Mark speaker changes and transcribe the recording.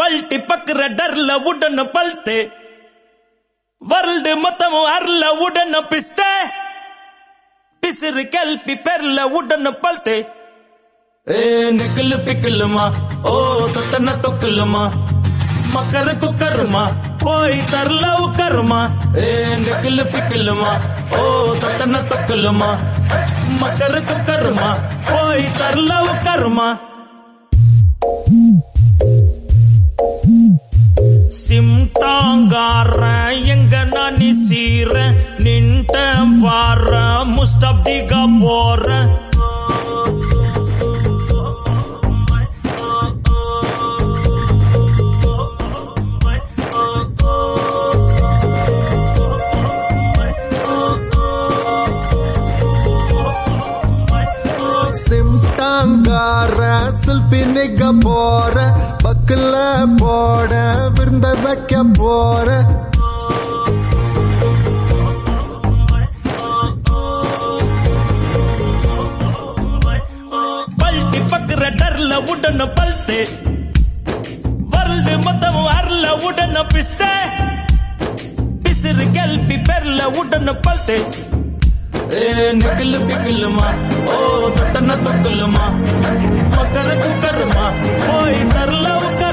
Speaker 1: பல்ட்டி பக்குற டர்ல உடன பல்த்து world மொத்தமும் அர்ல உடன பிஸ்த பிசிறு கல்பி பெர்ல உடன பல்த்து ஏ nickel பிக்கலுமா ஓ தொத்தன தொக்கலுமா மக்கர குக்கருமா போய் தரல உக்கருமா ஏ நிக்கலு பிக்கலுமா ஓ தொத்தன தொக்கலுமா மக்கர குக்கருமா போய் தரல உக்கருமா சிம் தாங்கார எங்க நான் சீர நின்ட்ட பார முஸ்டப்டிகா போற
Speaker 2: சிம்டாங்கார சில்பி நிக்க போற பக்கல போட விருந்த வைக்க போற
Speaker 1: பல்ட்டி பக்குற டர்ல உடன பல்த்து வருல்டு மொத்தமும் அர்ல உடன பிஸ்த பிசிறு கல்பி பெர்ல உடன பல்த்து ஏ நிக்கலு பிக்கலுமா ஓ தொட்டன தொக்கலுமா மக்கர குக்கருமா போய் தரல உக்கருமா